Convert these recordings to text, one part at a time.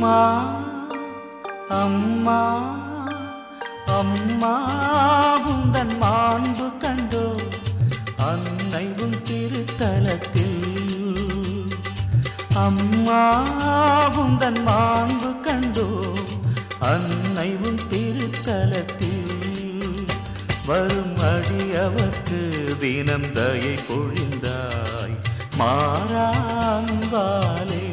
அம்மா அம்மா அம்மா உந்தன் மாண்பு கண்டோ அன்னை உன் திருத்தலத்தில் அம்மா உந்தன் மாண்பு கண்டோ அன்னை உன் திருத்தலத்தில் வரும் அடியவர்க்கு தினம் தயை பொழிந்தாய் மாறான்பாலே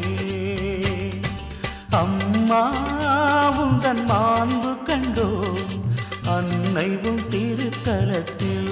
அம்மா உந்தன் மாண்பு கண்டோ அன்னை உன் திருத்தலத்தில்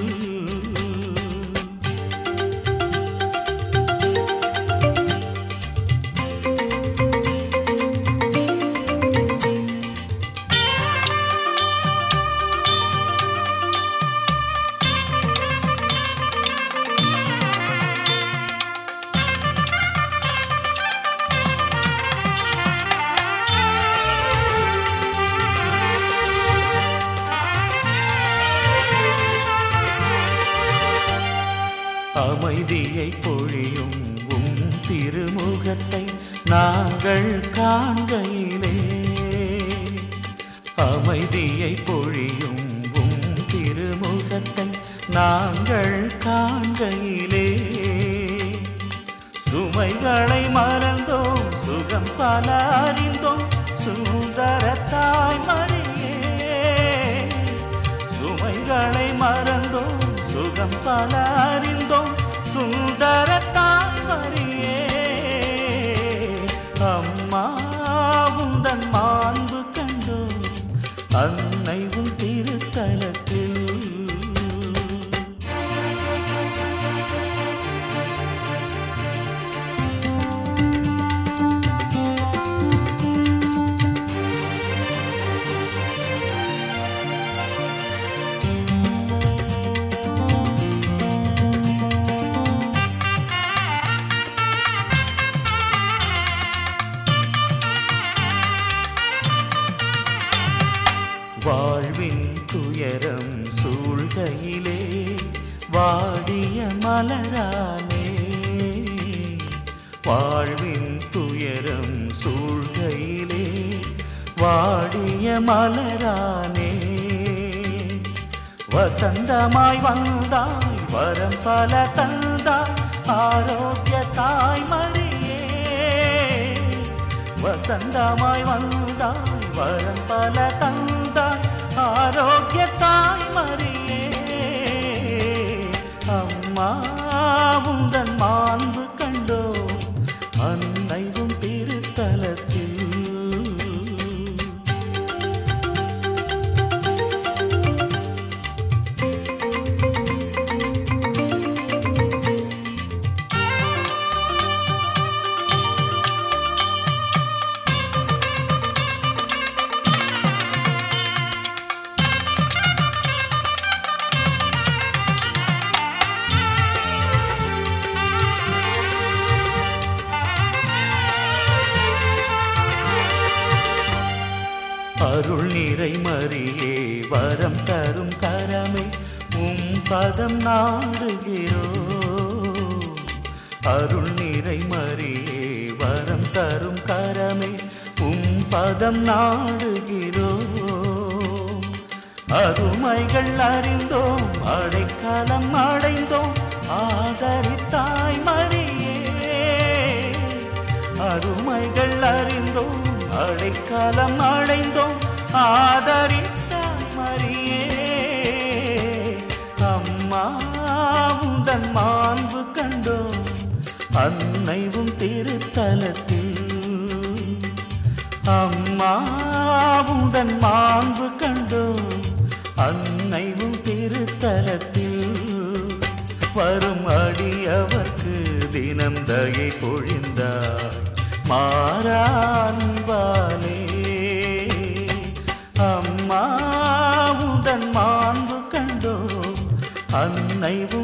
அமைதியை பொழியும் உம் திருமுகத்தை நாங்கள் காண்கையிலே அமைதியை பொழியும் உம் திருமுகத்தை நாங்கள் காண்கையிலே சுமைகளை மறந்தோம் சுகம் பல அறிந்தோம் சுந்தர தாய் மரியே சுமைகளை மறந்தோம் சுகம் பல அறிந்தோம் சுந்தர தாய் மரியே அம்மா உந்தன் மாண்பு கண்டோம் அன்னை உன் திருத்தலத்தில் வாழ்வின் துயரம் சூழ்கையிலே வாடிய மலரானே வாழ்வின் துயரம் சூழ்கையிலே வாடிய மலரானே வசந்தமாய் வந்தாய் வரம் பல தந்தாய் ஆரோக்கிய தாய் மரியே வசந்தமாய் வந்தாய் வரம் பல தந்தாய் ஆரோக்கிய தாய் மரியே அம்மா உந்தன் மாண்பு கண்டோ அன்னை உன் திருத்தலத்தில் அருள் நிறை மறியே வரம் தரும் கரமே உம் பதம் நாடுகிறோ அருள் நிறை மறியே வரம் தரும் கரமே உம் பதம் நாடுகிறோ அருமைகள் அறிந்தோம் அடைக்கலம் அடைந்தோம் ஆதரித்தாய் மரியே அருமைகள் அறிந்தோம் அடைக்கலம் அடைந்தோம் ஆதரித்தாய் மரியே அம்மா உந்தன் மாண்பு கண்டோம் அன்னை உன் திருத்தலத்தில் அம்மா உந்தன் மாண்பு கண்டோம் அன்னை உன் திருத்தலத்தில் வரும் அடியவர்க்கு தினம் தயை பொழிந்தாய் மாறான்பாலே அம்மா உந்தன் மாண்பு கண்டோ அன்னை